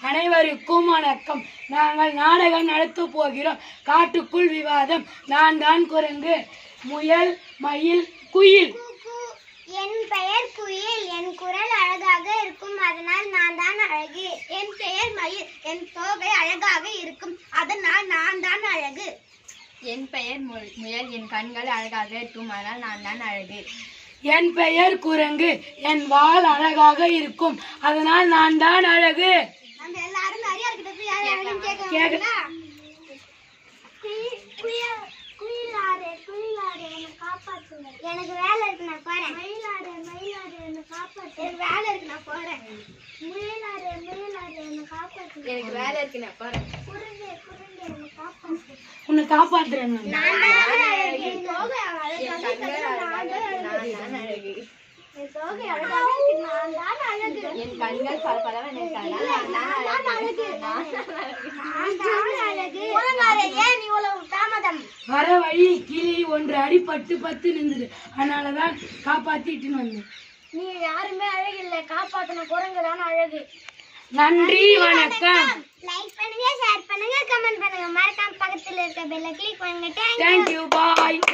அனைவருக்கும் வணக்கம் நாங்கள் நாடகம் நடத்த போகிறோம் காட்டுக்குள் விவாதம் நான் தான் குரங்கு முயல் மயில் குயில் என் பெயர் குயில் என் குரல் அழகாக இருக்கும் அதனால் நான் தான் அழகு என் பெயர் மயில் என் தோகை அழகாக இருக்கும் அதனால் நான் தான் அழகு என் பெயர் மு- முயல் என் கண்கள் அழகாக இருக்கும் அதனால் நான் தான் அழகு என் பெயர் குரங்கு என் வால் அழகாக இருக்கும் அதனால் நான் தான் அழகு நம்ம எல்லாரும் நிறைய கிட்ட போய் யார் யாருன்னு கேக்க- கேட்கலாங்களா குயிலாரே குயிலாரே என்னை காப்பாற்றுங்க எனக்கு வேலை இருக்கு நான் போறேன் மயிலாரே மயிலாரே என்னை காப்பாற்று எனக்கு வேலை இருக்கு நான் போறேன் முயலாரே முயலாரே என்னை காப்பாற்றுங்க எனக்கு வேலை இருக்கு நான் போறேன் குருங்கே குருங்கே என்னை காப்பாற்று உன்னை காப்பாத்துறேன் நான். நான் தான் அழகு. என் தோகை என் அழகாக கண்கள் இருக்கிறது அழகாக நான் தான் இருக்கு அழகு. நான் தான் அழகு என் தோகை அழகாக இருக்கு நான் தான் அழகு என் கண்கள் பல பலவென இருக்காங்க நான் தான் அழகு நான் தான் அழகு நான் தான் அழகு குரங்காரே ஏன் இவ்வளவு தாமதம் வர வழி கிளி ஒன்று அடிபட்டு பத்து நின்றுது அதனாலதான் காப்பாத்திட்டுன்னு வந்தேன் நீ யாருமே அழகில்லை காப்பாத்தின குரங்கு தான் அழகு நன்றி வணக்கம் லைக் பண்ணுங்க ஷேர் பண்ணுங்க கமெண்ட் பண்ணுங்க மறக்காம பக்கத்துல இருக்க பெல்ல கிளிக் பண்ணுங்க தேங்க்யூ பாய்